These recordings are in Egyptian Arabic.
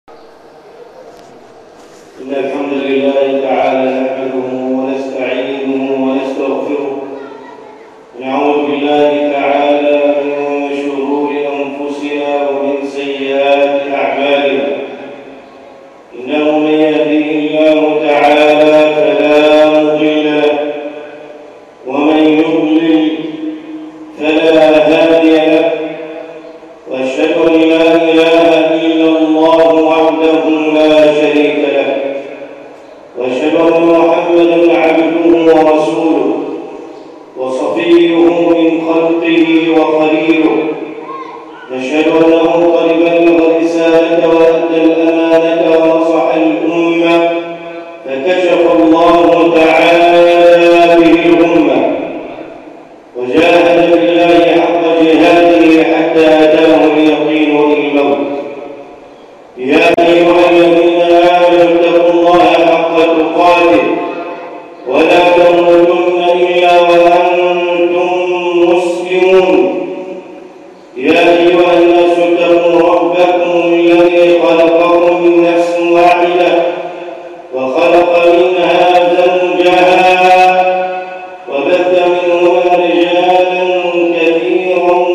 إن الحمد لله تعالى نحمده ونستعينه ونستغفره ونعوذ بالله تعالى من شرور أنفسنا ومن سيئات أعمالنا إنه من يهده الله تعالى فلا مضل له ومن يضلل فلا هادي له واشهد ان لا اله الا الله وحده لا شريك له واشهد ان محمدا عبده ورسوله وصفيه من خلقه وخليله نشهد انه قد بلغ الرساله وادى الامانه ونصح الامه فكشف الله تعالى به الامه وجاهد بالله حق جهاده حتى اتاه اليقين والموت يا ايها الذين امنوا اتقوا الله حق تقاته ولا تموتن الا وانتم مسلمون يا ايها الناس اتقوا ربكم الذي خلقكم من نفس واحده وخلق منها زوجها وبث منهما رجالا كثيرا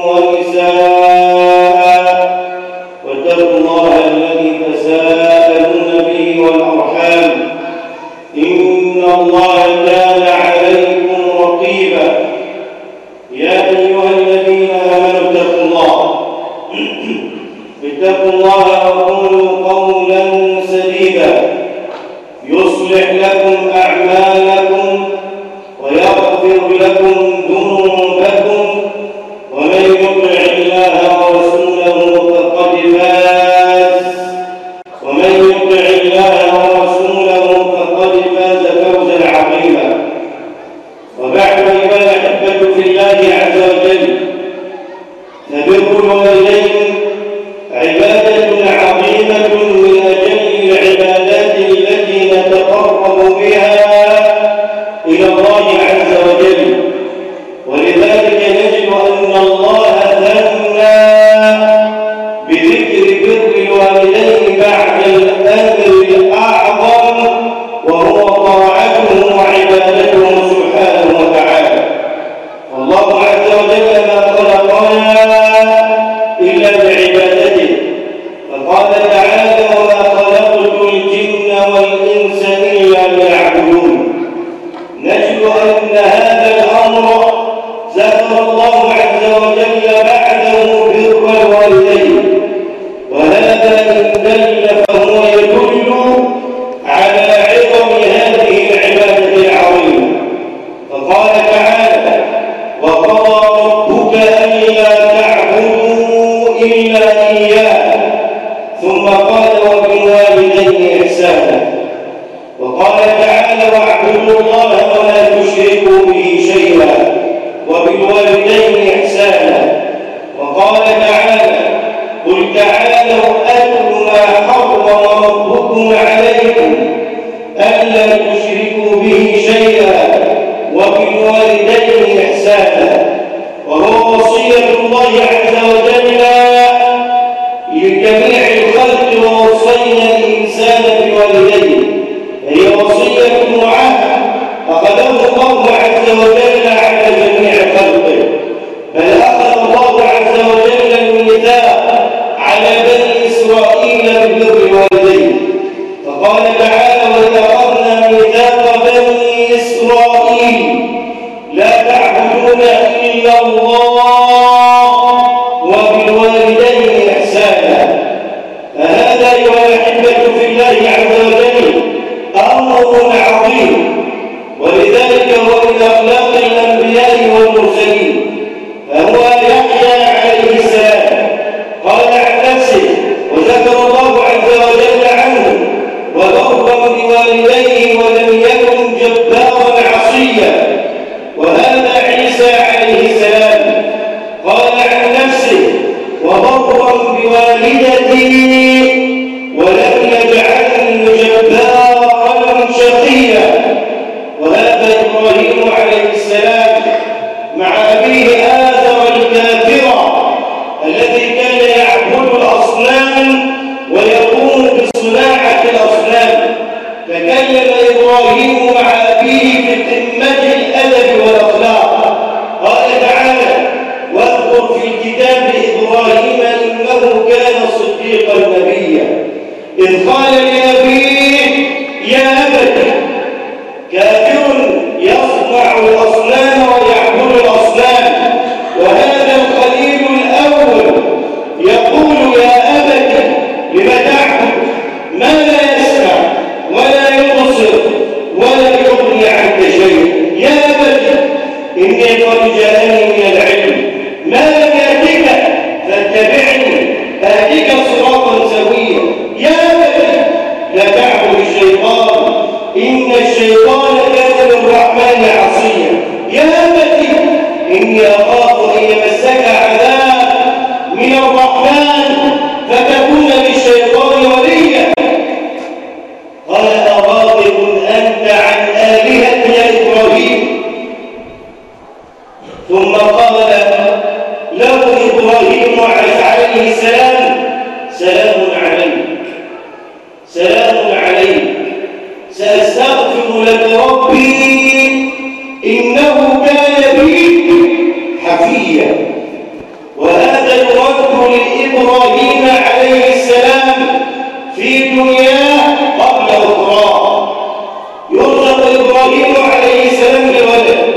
ونساء واتقوا الله الذي تساءلون به والارحام ان الله كان عليكم رقيبا يا ايها الذين امنوا اتقوا الله اتقوا الله وقولوا قولا سديدا يصلح لكم اعمالكم ويغفر لكم ذنوبكم ومن يطع الله ورسوله فقد فاز ومن يطع الله ورسوله فقد فاز فوزا عظيما وبعد ايها الاحبه في الله عز وجل فبر الوالدين عباده عظيمه من اجل العبادات التي نتقرب بها إلى الله عز وجل ولذلك نجد أن الله ثنى بذكر بر الوالدين بعد الأمر الأعظم وهو طاعته وعبادته سبحانه وتعالى والله عز وجل ما خلقنا إلا بعبادته فقال تعالى وما خلقت الجن والإنس إلا ليعبدون نجد أن هذا الأمر ذكر الله عز وجل بعده بر الوالدين وهذا إن دل فهو يدل على عظم هذه العبادة العظيمة فقال تعالى وقضى ربك ألا تعبدوا إلا إياه ثم قال وبالوالدين إحسانا وقال تعالى واعبدوا الله ولا تشركوا به شيئا وبالوالدين إحسانا وقال تعالى قل تعالوا أتل ما حرم ربكم عليكم ألا تشركوا به شيئا وبالوالدين إحسانا وهو وصية الله عز وجل لجميع الخلق ووصينا الإنسان بوالديه هي وصية وعهد أخذه الله عز وجل على جميع خلقه بل أخذ الله عز وجل الميثاق على بني إسرائيل ببر الوالدين فقال تعالى وإذا أخذنا ميثاق بني إسرائيل لا تعبدون إلا الله وبالوالدين إحسانا فهذا أيها الأحبة في الله عز وجل أمر عظيم ولذلك هو من أخلاق الأنبياء والمرسلين فهو يحيى عليه السلام قال عن نفسه وذكر الله عز وجل عنه وبرا بوالديه ولم يكن جبارا عصيا وهذا عيسى عليه السلام قال عن نفسه وبرا بوالدتي ولم يجعلني جبارا شقيا وهذا ابراهيم عليه السلام مع ابيه اذر الكافره الذي كان يعبد الاصنام ويقوم تكلم إبراهيم مع أبيه بقمة الأدب والأخلاق قال تعالى واذكر في الكتاب إبراهيم إنه كان صديقا نبيا إذ قال لأبيه يا أبت كافر يصنع الأصنام ويعبد الأصنام وهذا الخليل الأول يقول يا أبت لم تعبد ما لا يسمع ولا يبصر ولا يغني عنك شيء يا أبت إني قد جاءني من العلم ما لم يأتك فاتبعني أهدك صراطا سويا يا أبت لا تعبد الشيطان إن الشيطان كان للرحمن عصيا يا أبت إني أخاف أن يمسك عذاب من الرحمن فتكون للشيطان وليا قال أراغب أنت عن آلهتي يا إبراهيم ثم قال له إبراهيم عليه السلام سلام عليك سلام عليك سأستغفر لك ربي إنه كان بي حفيا وهذا يرد لإبراهيم عليه السلام في دنياه قبل أخرى يرزق إبراهيم عليه السلام بولد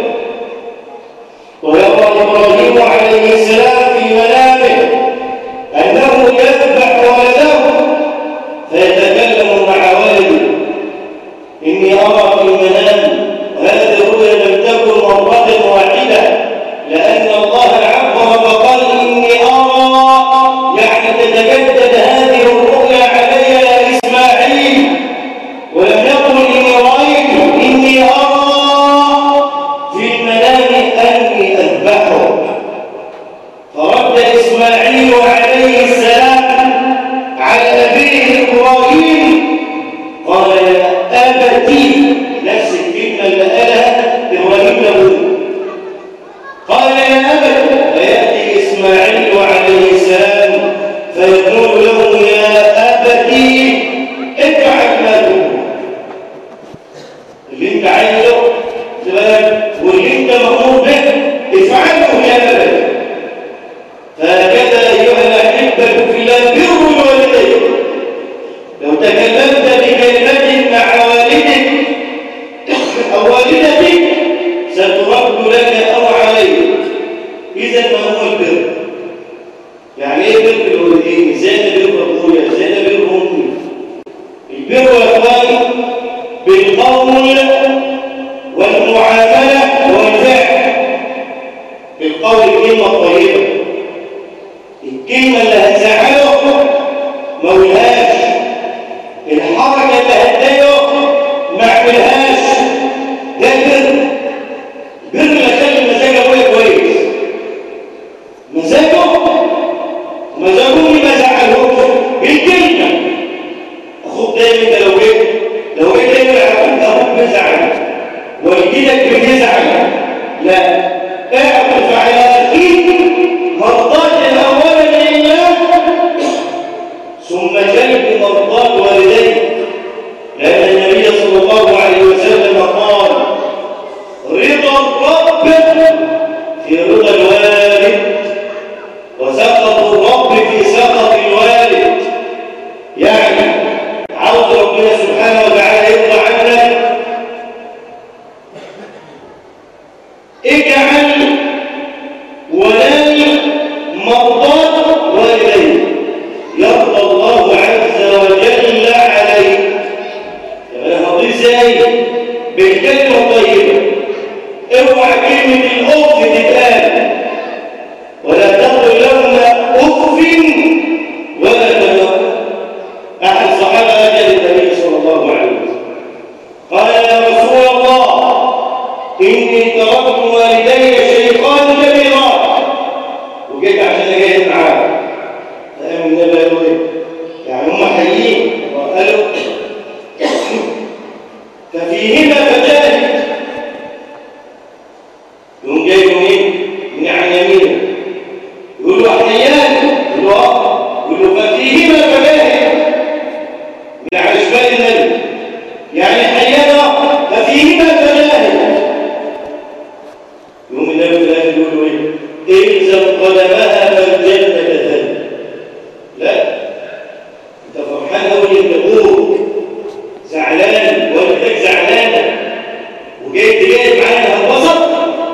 ويرى إبراهيم عليه السلام في منامه أنه يذبح ولده فيتكلم مع ولده إني أرى في المنام وهذه الرؤيا لم تكن مرة واحدة لأن الله عبر فقال إني أرى يعني تتجدد هذه الرؤيا علي يا إسماعيل ولم يقل إني رأيت إني أرى في المنام أني أذبحه فرد إسماعيل عليه السلام على أبيه إبراهيم قال يا أبتي نفس الكلمة اللي قالها إبراهيم له قال يا أبت فيأتي إسماعيل عليه السلام فيقول له يا أبتي افعل ما تقول اللي انت عايزه تبقى واللي انت مأمور به افعله يا أبت فهكذا أيها الأحبة في الله بر الوالدين لو تكلمت بكلمة مع والدك أو والدتك سترد لك أو عليك إذا ما هو البر يعني إيه بر الوالدين؟ إزاي أنا بر أبويا؟ إزاي أنا بر أمي؟ البر يا إخواني بالقول والمعاملة والفعل بالقول الكلمة الطيبة الكلمة اللي هتزعله ما قولهاش الحركة اللي هتضايقه ما اعملهاش ده بر بر اللي خلي مزاج ابويا كويس مزاجه مزاجه ما زعلهوش بالكلمة اخوك دايما انت لو جيت لو جيت دايما عرفت اخوك بيزعل والدتك بتزعل لا اعطف على اخيك مرضاة اولا لله ثم جلب مرضاة والديك لأن النبي صلى الله عليه وسلم قال رضا الرب في رضا الوالد وسخط الرب في سخط الوالد يعني عاوز ربنا سبحانه وتعالى يرضى عنك اجعل ونال مرضاة والديك يرضى الله عز وجل عليك يعني هضيف ازاي بالكلمه الطيبه اوعى كلمه الاف تتقال ولا تقل لهم اف ولا تنقل احد الصحابه اتى للنبي صلى الله عليه وسلم قال يا رسول الله اني تركت والدي شيخان كبيران وجيت عشان اجاهد معاهم فقام النبي قالوا ايه؟ يعني هم حيين وقالوا ففيهما فجاهد يقوم جاي منين؟ من عن يمينه يقول له حيان يقول له اه يقول له ففيهما فجاهد من على شمال النبي يعني ان ابوك زعلان والدتك زعلانه وجاي تجاهد معانا هتبسط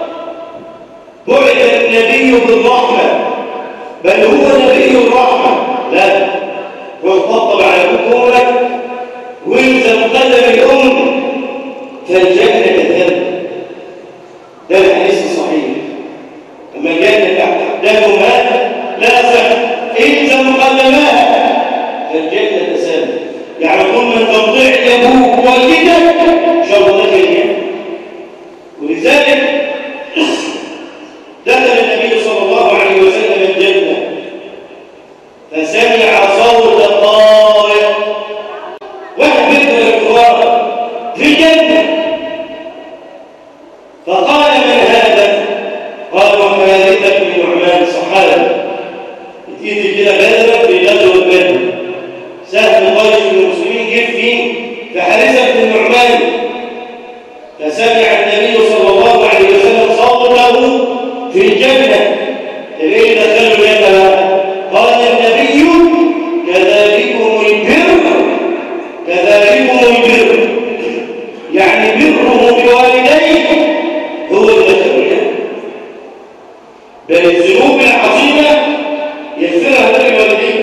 بعث النبي بالرحمه بل هو نبي الرحمه لا ويطبطب على ابوك والزم قدم الام فالجنه تذهب ده الحديث الصحيح اما الجنه تحت اقدامها لا صح الزم قدمها فالجنه تسامح يعني كل من تطيع ابوك ووالدتك ان شاء الله دخل الجنه ولذلك دخل النبي صلى الله عليه وسلم الجنه فسمع صوت طارق واحد من الاخوان في الجنه فقال من هذا قالوا حارثه بن نعمان صحابه ايدي كده غدره في غزوه بدر سهم قيس المسلمين جه فين فحارثه بن نعمان فسمع النبي صلى الله عليه وسلم صوته في الجنه ليه دخلوا الجنه قال النبي كذلكم البر كذلكم البر يعني بره بوالديه هو دخل الجنه بل الذنوب العظيمه يغفرها له الوالدين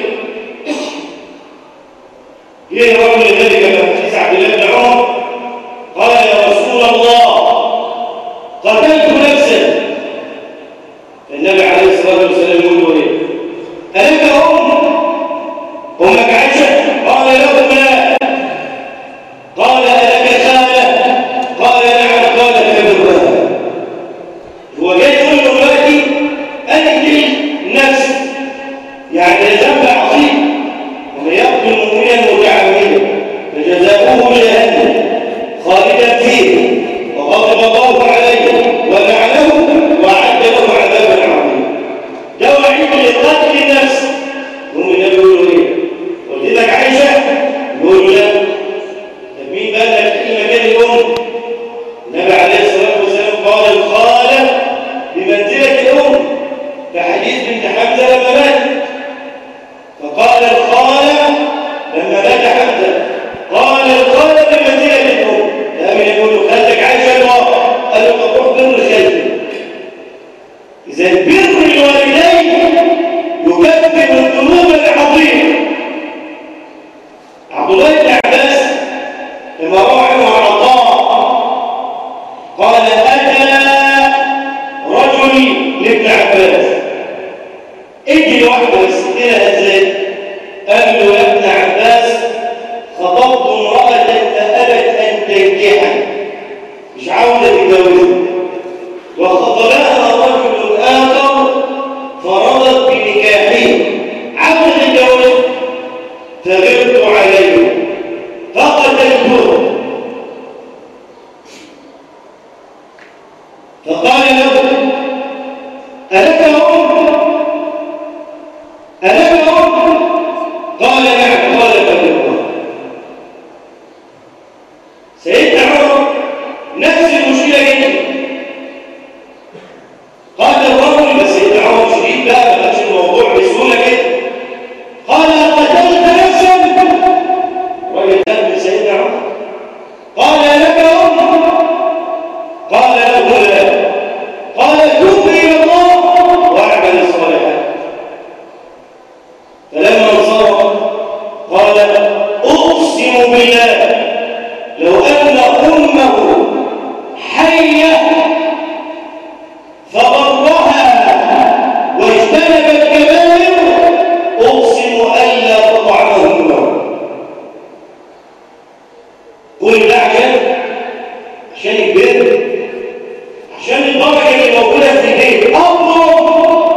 ليه رجل ذلك في حديث عبد الله بن عمر قال يا رسول الله قتلت نفسا النبي عليه الصلاه والسلام يقول له ايه الك ام امك عائشه قال له لا قال الك خاله قال نعم قال كبرها هو جاي يقول له دلوقتي اقتل نفسي يعني ذنب عظيم ومن يقتل مؤمنا متعمدا فجزاؤه جهنم خالدا فيه وغضب الله عليه ولعنه واعد له عذابا عظيما ده وعيد لقتل النفس هم النبي يقولوا ايه قلت لك عائشه يقولوا لا طب مين بقى اللي هتحل مكان الام النبي عليه الصلاه والسلام قال الخاله بمنزله الام في حديث بنت حمزه لما ماتت فقال الخالة لما مات حمزة قال الخالة بمنزلة الأم لأمن يقول له خالتك عايشة الله قال له طب روح بر خالتك إذا بر الوالدين يكفر الذنوب العظيمة عبد الله بن عباس لما روى عنه عن عطاء قال أتى رجل لابن عباس اجي لوحده بس كده ازاي قال له يا ابن عباس خطبت امرأة فأبت أن تنكحها مش عاوزة تتجوزها وخطبها رجل آخر فرضت بنكاحه عاوزة تتجوزها فغرت عليه فقتلته فقال له ألك أم ألك أم قال نعم قال فليكن سيدنا عمر نفس المشكلة جدا قال الرجل بس سيدنا عمر شديد بقى ما خدش الموضوع بسهولة كده قال قتلت نفسا راجل ده من سيدنا عمر قال لك أم قال له لا قال توب إلى الله واعمل الصالحات فلما انصرف قال اقسم بالله لو ان امه حيه فبرها واجتنب الكبائر اقسم الا تطعمه النار قل ده عشان عشان البر عشان البركه اللي موجوده في البيت امر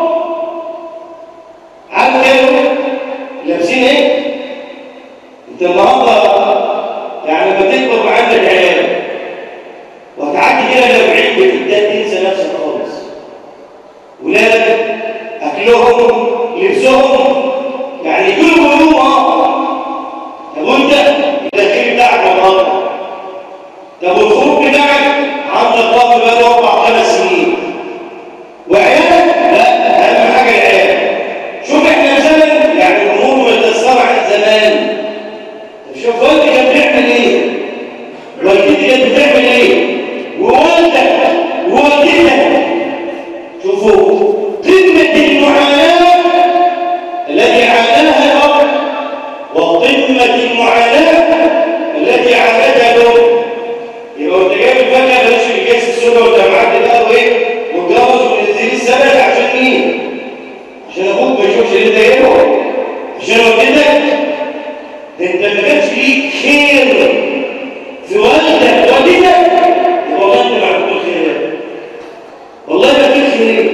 عارف كانوا لابسين ايه انت النهارده يعني لما تكبر وعندك عيال وهتعدي كده ل 40 بتبدا تنسى نفسك خالص ولادك اكلهم لبسهم يعني كل هدوم اه طب وانت الداخلي بتاعك مطلع طب والخروج بتاعك عندك طفل بقاله اربع خمس سنين وعيالك لا اهم حاجه العيال شوف احنا زمن يعني الامور متيسره عن زمان شوف والدي كان بيعمل ايه والدتي كانت بتعمل ايه ووالدك ووالدتك شوفوا قمة المعاناة التي عاناها الأرض وقمة المعاناة التي عانتها الأم يبقى انت جايب الفاكهه بلاش الكيس السودا والجامعات بقى وايه واتجوز ونزل السبت عشان مين؟ عشان ابوك ما يشوفش اللي انت جايبه عشان والدتك ده انت ما كانش ليك خير في والدك والدتك والله انت معكم الخير والله ما فيك خير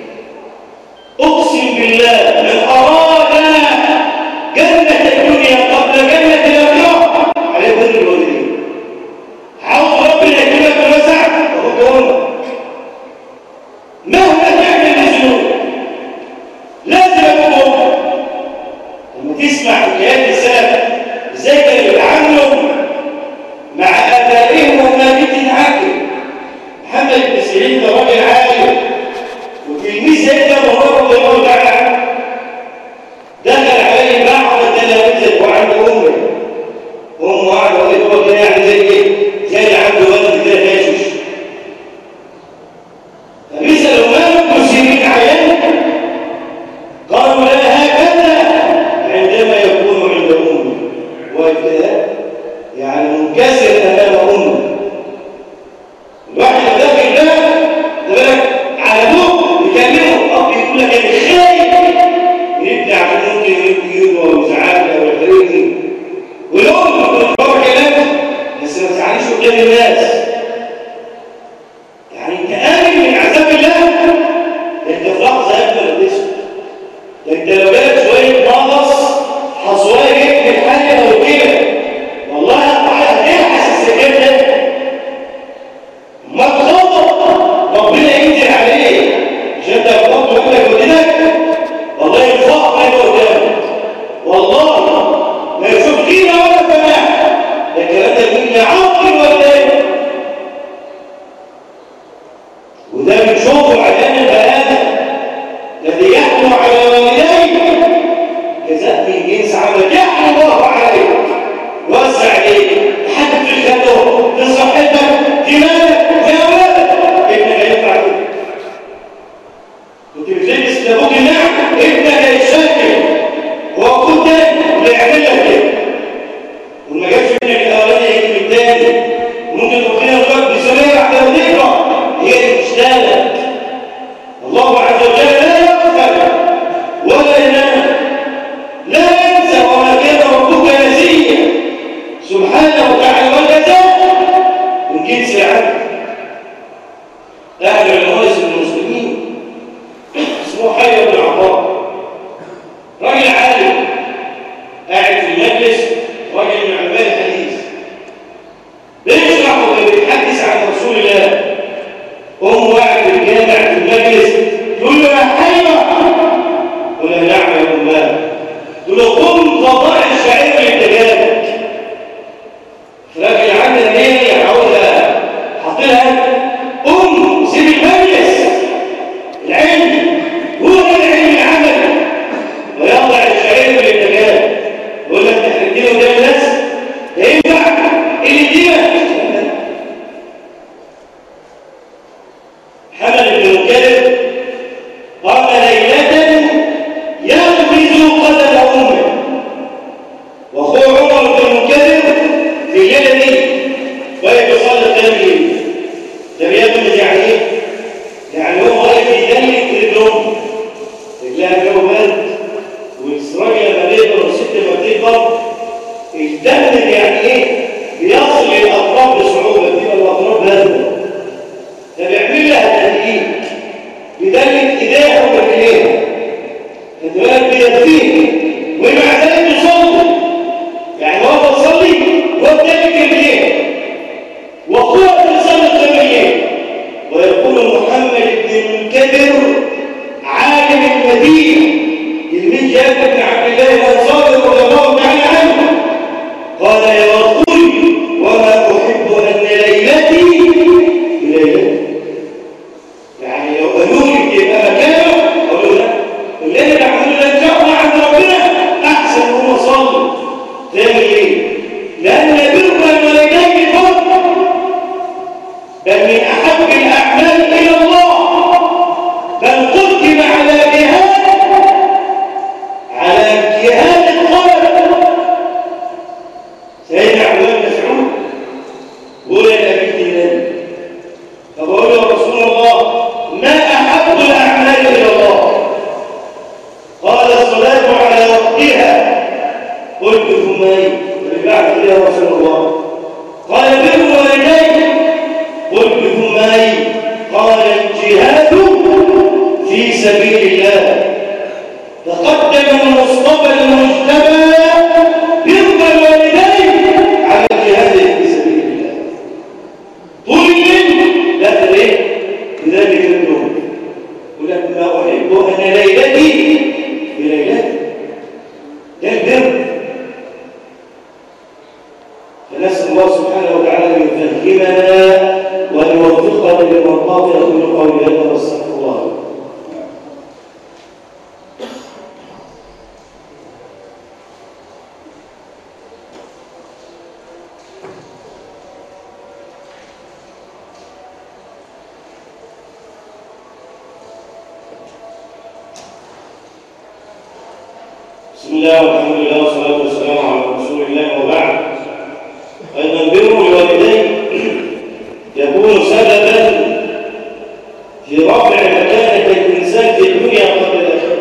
اقسم بالله من اراد جنه الدنيا قبل جنه الاخره عليه بر الوالدين عاوز ربنا يكرمك بوسع اهو امك مهما تعمل الذنوب لازم اكون امك لما تسمع حكايات السلف ازاي كانوا بيتعاملوا مع ابائهم وما بتتعامل محمد بن سيرين ده راجل عالم وتلميذ سيدنا مرة رضي الله تعالى عنه دخل عليه بعض التلاميذ وعند امه امه قاعده وقالت هو كده يعني زي ايه؟ زي اللي عنده ولد كده هاشش فبيسالوا ما المسلمين عيان قالوا لا هكذا عندما يكون عند امه وكذا يعني منكسر امام امه الواحد اللي داخل ده ده بالك على ابوه يكلمه اب يقول لك انا خايف يبدا عشان ممكن يجيبه ويزعلك ويحرجني والام بتروح كلام بس ما تزعليش قدام الناس يعني انت امن من عذاب الله ده انت في لحظه يقبل الاسم ده انت لو جالك شويه نقص حصوايه يكتب حاجه او كده والله هتبحث السكات ده ما تخبط ربنا ينزل عليه مش انت بتحط وجهك ودينك والله ينفع ما يبقى قدامك والله ما يشوف فينا ولا فناء ده الكلام ده مين يعقل ولا ايه وده بنشوفه عشان البنات الذي يحكم على والديه جزاء من جنس عمل يحكم الله عليه وسع عليك حد في خده في صحتك في مالك في اولادك ابنك هينفع كده كنت بتلبس لابوك النعم ابنك هيشكل هو كنت اللي يعمل لك كده وما جابش منك الاولاني هيجي من الثاني وممكن ربنا يرزقك بسنه بعد ما تكبر هي اللي بتشتغل الله عز وجل لا يغفل ولا ينام لا ينسى وما كان ربك نسيا سبحانه وتعالى والجزاء من جنس العبد احد الرئيس المسلمين اسمه حي بن عطاء راجل عالم قاعد في المجلس راجل من علماء الحديث بيشرح وبيتحدث عن رسول الله امه قاعد في الجامع في المجلس تقول له يا حيوه قل له نعم يا اماه تقول له قم فضع الشعير اللي جابك لكن عندنا هي عاوزه حاط لها قم سيب المجلس العلم هو ده العلم العملي ويضع الشعير اللي جابك يقول لك تحرجني قدام الناس ده ينفع اللي يدينا حمل بن مكلف قال ليلة يغمز قدم أمه وأخوه عمر بن مكلف في الليلة دي واقف يصلي قيام الليل ده بيغمز يعني إيه؟ يعني هو واقف يدلك رجلهم رجلها جو برد والراجل لما بيكبر والست لما بتكبر الدم يعني ايه؟ بيصل للاطراف بصعوبه بتبقى الاطراف بارده فبيعمل لها تدليك بيدلك ايديها ورجليها خد بالك بيدفيه ومع ذلك يصلي يعني هو بيصلي وبدلك رجليه واخوها بيصلي قبليه ويقول محمد بن المنكدر عالم المدينه تلميذ جابر بن عبد الله الانصاري رضي الله تعالى عنه قال يا رسول وما احب ان ليلتي بليلتي يعني لو قالوا لي يبقى مكانه اقول له لا الليله اللي عملوا ده ان شاء الله عند ربنا احسن هو صلي تعمل ايه؟ لأن بر الوالدين فرض بل من أحب الأعمال إلى الله بل قدم على جهاد على جهاد الطلب سيدنا عبد الله بن مسعود قول يا أبي النبي فبقول يا رسول الله ما أحب الأعمال إلى الله قال الصلاة على وقتها قلت ثم ايه رجعت الى رسول الله قال بر والديك قلت ثم ايه قال الجهاد في سبيل الله تقدم المصطفى المجتبى بر الوالدين على الجهاد في سبيل الله طول الليل لا تريد لذلك النوم ولكن ما احب ان ليلتي بليلتي ده البر فنسأل الله سبحانه وتعالى أن يفهمنا وأن يوفقنا للمرضات يقول قولي هذا واستغفر الله بسم الله والحمد لله والصلاة والسلام على رسول الله وبعد أيضا بر الوالدين يكون سببا في رفع مكانة الإنسان في الدنيا قبل الآخرة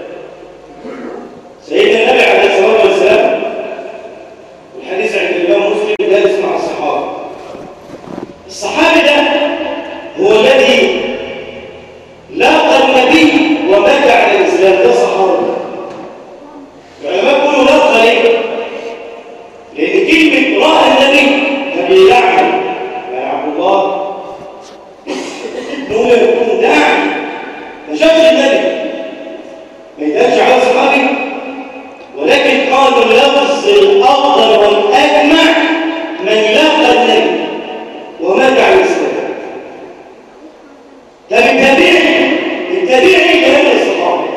سيدنا النبي عليه الصلاة والسلام الحديث عند الإمام مسلم جالس مع الصحابة الصحابي ده هو الذي لاقى النبي ومات على الإسلام ده صحابي العلماء يقولوا لا ليه؟ لأن كلمة رأى النبي فبيلعن يا عبد الله إنه يكون داعي ما شافش النبي ما يدلش على صحابي ولكن قالوا اللفظ الأفضل والأجمع من لاقى النبي ومات على الإسلام طب التابعي التابعي كلام الصحابة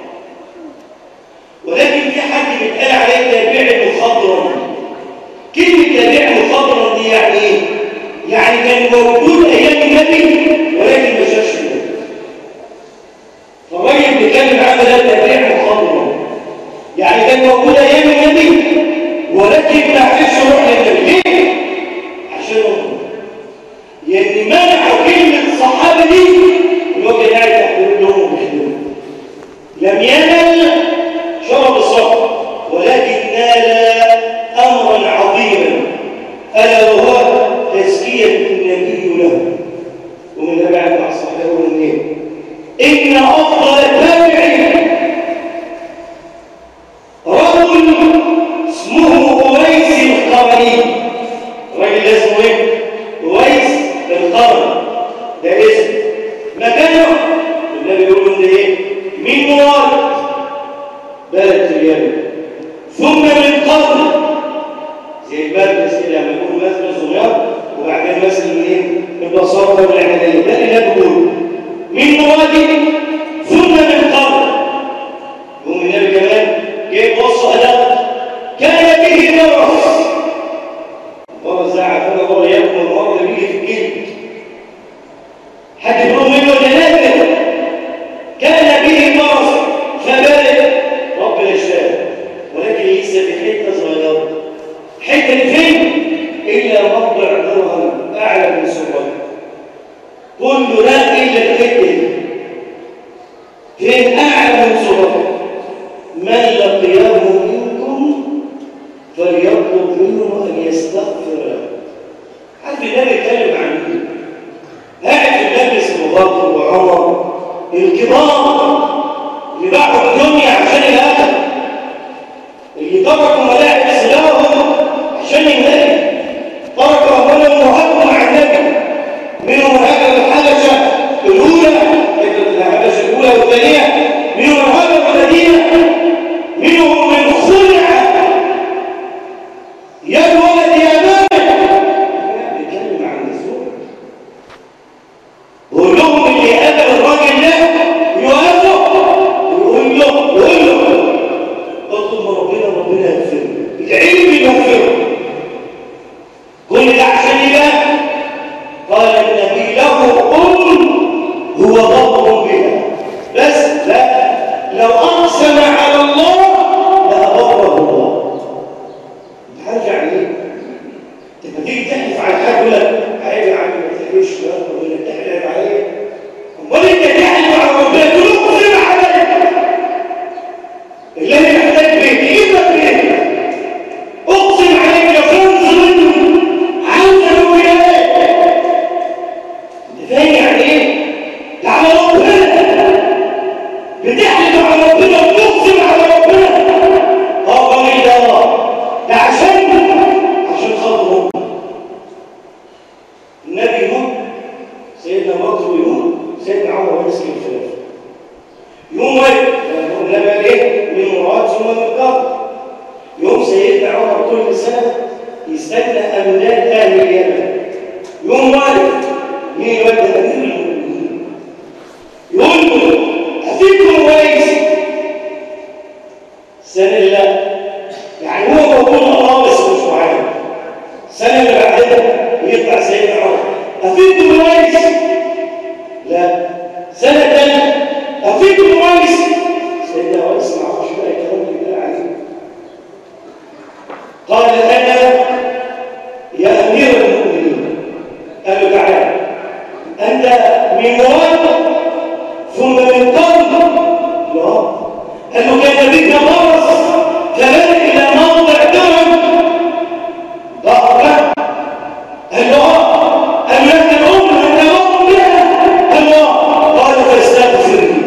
ولكن في حد بيتقال عليه تابع مخضرا كلمة تابع مخضرا دي يعني ايه؟ يعني كان موجود ايام النبي ولكن ما شافش النبي فالراجل بيتكلم عنه ده تابع مخضرا يعني كان موجود ايام النبي ولكن ما عرفش يروح للنبي ليه؟ عشان هو يعني منعوا كلمة الصحابة دي اللي هو كان قاعد تحت رجلهم وبيخدمهم لم ينل شرب الصبر ولكن نال امرا عظيما الا وهو تزكيه النبي له ومن تبع مع الصحابه والنبي ان افضل التابعين رجل اسمه اويس القرني الراجل ده اسمه ايه اويس القرن ده اسم مكانه النبي يقول ان ايه من موالد بلد اليمن ثم من قرن زي المدرس كده لما يكون مدرس صغير وبعدين مثلا منين البساطه والعناديه ده اللي انا بقوله من موادي ثم من قرن يقوم النبي كمان جاي بص هذا كان به مرض مرض ساعه كده هو ياكل المرض اللي بيجي في الجلد حد يقول منه جنازه كان به مرض فبلغ ربنا يشفاه ولكن لسه في حته صغيره حته فين الا موضع درهم اعلى من سرته كل ده الا الحته دي فين اعلى من سرته من لقياه منكم فليطلب منه ان يستغفر له عارف النبي بيتكلم عن مين قاعد في المجلس ابو بكر وعمر الكبار اللي باعوا الدنيا عشان الاخر اللي تركوا ملاعب سلاحهم عشان النبي تركوا اموالهم وهاجروا مع النبي منهم هاجر الحبشه الاولى الحبشه الاولى والثانيه منهم هاجر المدينه منهم من خلع يا ولد يا مالك بيتكلم عن الزهد بقول لهم اللي قابل الراجل ده يوافق ويقول له ويقول له اطلب من ربنا ربنا يغفر يعني ايه لما تيجي تحلف على حد يقول لك عيب يا عم ما تحلفش يا رب انت تحلف عليا امال انت تحلف على ربنا تقول له اقسم عليك الذي محتاج بيت يجيب لك بيت اقسم عليك يا فوز منه عاوز له ولايات انت فاهم يعني ايه؟ ده على ربنا بتحلف على ربنا وتقسم على ربنا اه قليل ده ده عشان عشان خاطر النبي يموت سيدنا بكر ويموت سيدنا عمر يمسك الخلافه يوم واحد قلنا بقى ايه من مراد ثم من قبل يوم سيدنا عمر كل سنه يستنى املاك اهل اليمن يوم واحد مين يودي امير المؤمنين يقول له افيكم كويس السنه اللي يعني هو موجود الله بس مش معانا السنه اللي بعدها يطلع سيدنا عمر افيكم كويس لا سنه ثانيه افيكم كويس سيدنا ويس ما عرفش بقى الكلام اللي بيقول عليه قال انا يا امير المؤمنين قال له تعالى انت من مواد ثم من قلب لا قال له كان بك مرض كمان الى موضع درم ضعف قال له اه قال له انت الام انت الام بها قال له اه قال فاستغفر لي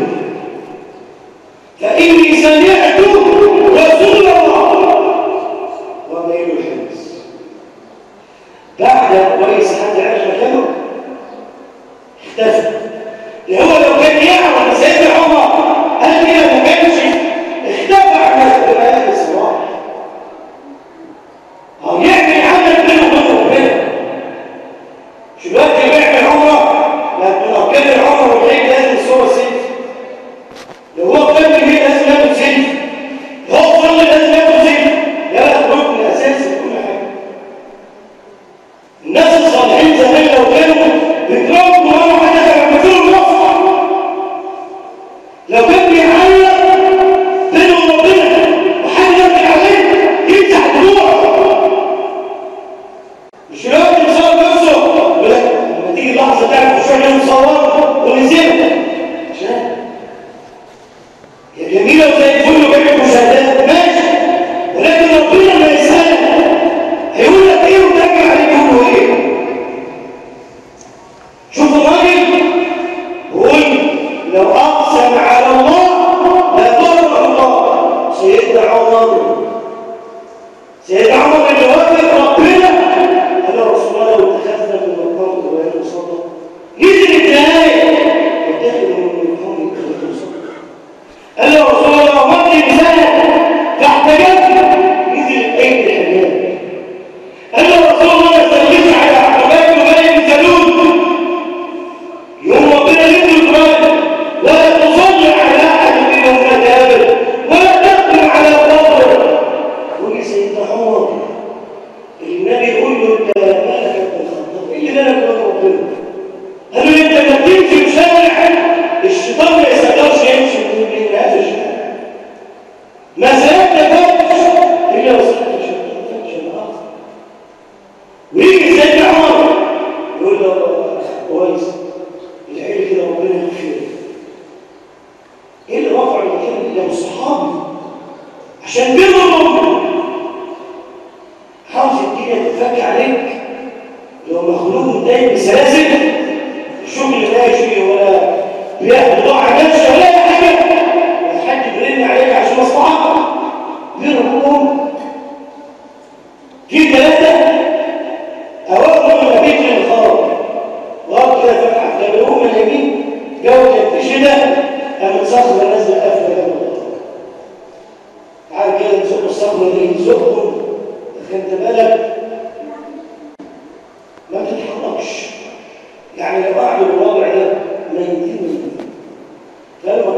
فاني سمعت رسول الله وضعين الحديث بعد كويس حد عرف مكانه اختفى اللي هو لو كان يعرف سيدنا عمر قال كده ما كانش اختفى عن اختفاءات الصباح او يعمل عمل بينه وبين ربنا مش دلوقتي بيعمل عمره لكن لو كان العمره والعيد لازم صوره سيف لو هو قلب البيت لازم ياخد سيف لو هو صلي لازم ياخد سيف ده ركن اساسي في كل حاجه الناس الصالحين زمان لو كانوا بيضربوا مره واحده كانوا بيعملوا مصنع لو كان بيعلق بينه وبين وحد يرجع عليه يمسح دموعه مش يقعد يصور نفسه يقول لك لما تيجي لحظه تعرف شويه نصور ونسيبه عشان هي جميله وزي الفل وجايب مشاهدات ماشي ولكن ربنا ما يسالك هيقول لك ايه وترجع عليه يقول له ايه شوف الراجل يقول لو اقسم على الله لا ضرب الله سيدنا عمر سيدنا عمر اللي وافق ربنا قال له رسول الله لو اتخذنا من مقام وغير مصدق نزل النهايه واتخذ من مقام وغير مصدق قال له رسول الله لو مرت بسنه فاحتجبت نزل الايه الحجاب قال له رسول الله ما تسلمش على عقبات وغير سلول يوم ربنا ينزل القرآن ولا تصلي على أحد منهم مات أبدا ولا تقدم على قبر يقول سيدنا عمر النبي يقول له انت مالك يا ابن الخطاب ايه اللي مالك يا ربنا قال له انت ما تمشي في شارع الشيطان ما يستقدرش يمشي من هذا الشارع ما سلكت فتش الا وسلكت الشيطان فتش الاخر ويجي سيدنا عمر يقول له كويس العيل كده ربنا يغفر ايه اللي رفع المكان ده صحابي عشان بينهم عاوز الدنيا تتفك عليك لو مخلوق متضايق بسلاسل الشغل ماشي ولا بياخد بضاعه ماشيه ولا اي حاجه ولا حد بيرن عليك عشان مصلحه بينهم في ثلاثه اوامر من بيت الخارج وقت كده فتحت لما هم اليمين جو كان في شده قامت صخره نازله قافله جنب الارض تعال كده نزق الصخره دي نزقهم خدت بالك ما تتحركش يعني لو قعدوا بالوضع ده ميتين من فقالوا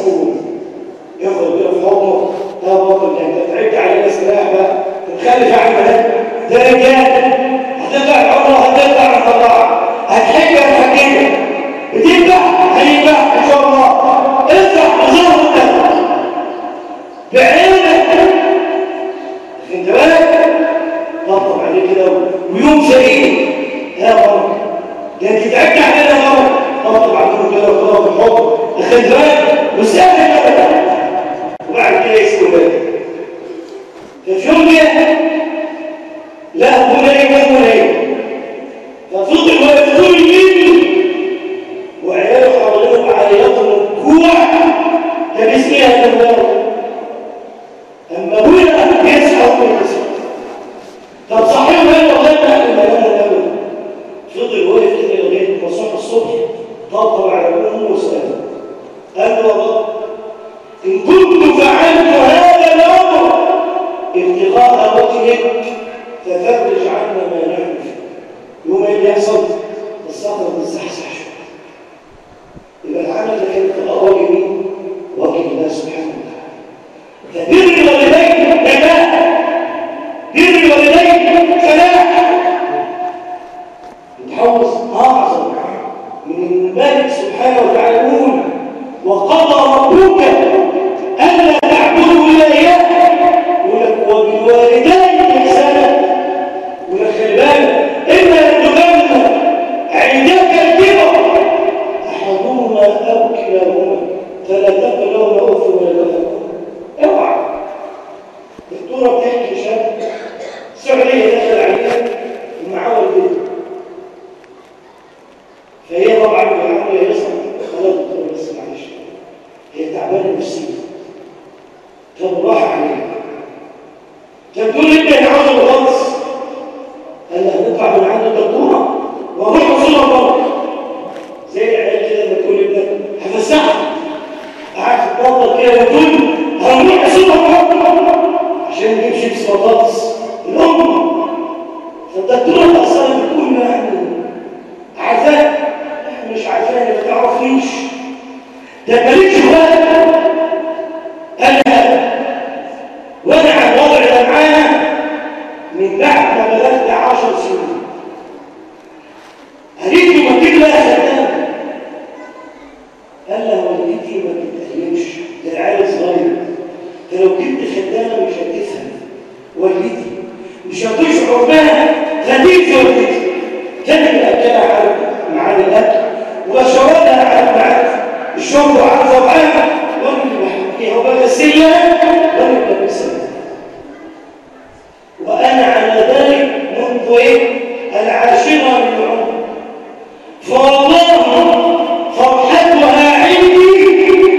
يسيبه ياخد كده في حضنه ده بطل ده انت تعبت علينا سلاح بقى تخلف اعمل ده ده رجال هتطلع العمره هتطلع الفضاء هتحج هتحجج بتذبح هيذبح ان شاء الله اذبح بظهر الدم بعينك انت بالك طبطب عليه كده ويوم شهيد يا رب ده انت تعبت علينا يا رب طبطب عليه كده وخلاص بالحب اخد بالك وسهل كده وبعد كده يسكن بالك ففي يوم جه لا بني وبني ففضل واقف طول الليل وعياله حوالينه بعياطهم الجوع كان اسمها النار اما ابويا يسعى ويسعى طب صحيح وين والله ما قال ما انا ابدا فضل واقف كده لغايه ما صحى الصبح طبطب على امه وساله قال له يا رب ان كنت فعلت هذا الامر ابتغاء وجهك ففرج عنا ما نحن فيه يوم ايه اللي يحصل الصخره تزحزح شويه يبقى العمل ده كان ابتغاء وجه مين؟ وجه الله سبحانه وتعالى فبر الوالدين نجاح بر الوالدين فلاح تحوص اعظم من الملك سبحانه وتعالى يقول وقضى ربك الا تعبدوا الا اياه يقول لك وبالوالدين احسانا يقول لك خلي بالك اما ان تبلغ عندك الكبر احدهما او كلاهما فلا تقل لهما اف ولا تفهم اوعى الدكتوره بتحكي شاب سعوديه دخل عليها ومعاه والدته فهي طبعا بيعملوا يا يسمع خلاص دكتور بس معلش هي تعبانه نفسيا طب راح عليها طب تقول انت انا عاوز الغلط قال لها هنطلع من عند الدكتوره واروح اوصلها بره زي العيال كده لما تقول ابنك هفسحك قاعد في البطل كده وتقول هنروح اوصلها بره عشان نجيب شيبس بطاطس الام فالدكتوره اصلا بتقول ما يعني عارفاه مش عارفاني ما تعرفنيش ده ماليش وقت انا وانا على الوضع ده معانا من بعد ما بلغت 10 سنين قالت لي ما تجيب لها خدامه قال لها والدتي ما بتتكلمش ده العيال صغير فلو جبت خدامه مش هتفهم والدتي مش هتشعر بها خديجه والدتي كانت الاكله عارف معاد الاكل وشربها عارف معاد الشرب عارف وضعها وانا اللي بحكيها وبغسلها وانا اللي بلبسها وانا على ذلك منذ ايه العاشره من العمر فوالله فرحتها عندي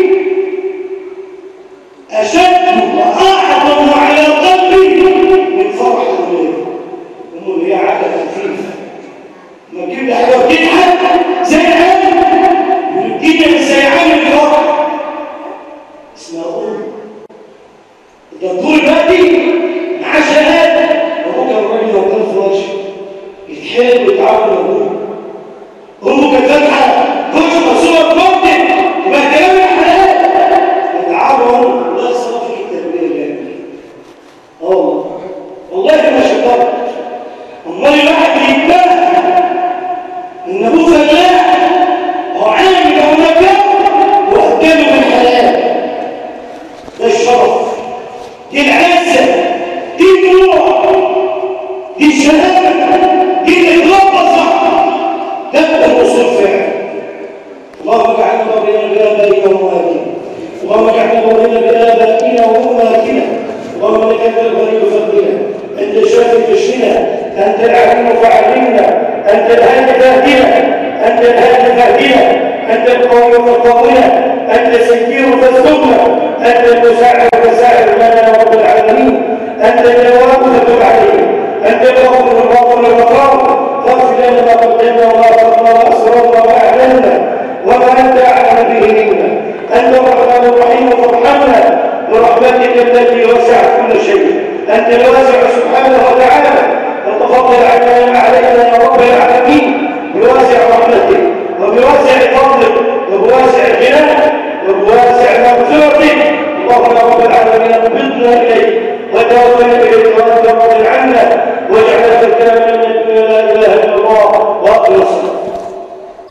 اشد واعظم على قلبي من فرح الولاد امه اللي هي عاده خفيفه ما تجيب لي حاجه وتضحك زي العالم وتجيب زي عالم الفرح اسمها ام الدكتور دلوقتي معاه شهاده وابوك الراجل لو كان في وشه يتحرق ويتعامل ابوه امه كانت فاتحه كشف صور كومبت وبهدلوا الحلال يتعاملوا الله يصرف فيك التربيه الجميله اه والله والله ما شكرت امال الواحد يتباهى ان ابوه فلاح او عامل او نجار واهدله بالحلال ده الشرف دي العزه دي النور دي الشهاده دي الاخلاق الصح ده الاصول فعلا اللهم اجعلنا بارنا بابائنا وامهاتنا اللهم اجعلنا بارنا بابائنا وامهاتنا اللهم انك انت الغني فضلنا انت الشافي تشفينا انت العليم فعلمنا انت الهادي فاهدنا انت الهادي فاهدنا انت القوي فقونا انت السكير فاسترنا انت المساعد فساعد لنا يا رب العالمين انت الجواب فتب علينا انت الغفور الغفور الغفار فاغفر لنا ما قدمنا وما اخرنا واسررنا واعلنا وما انت اعلم به منا انت الرحمن الرحيم فارحمنا برحمتك التي وسعت كل شيء انت الواسع سبحانه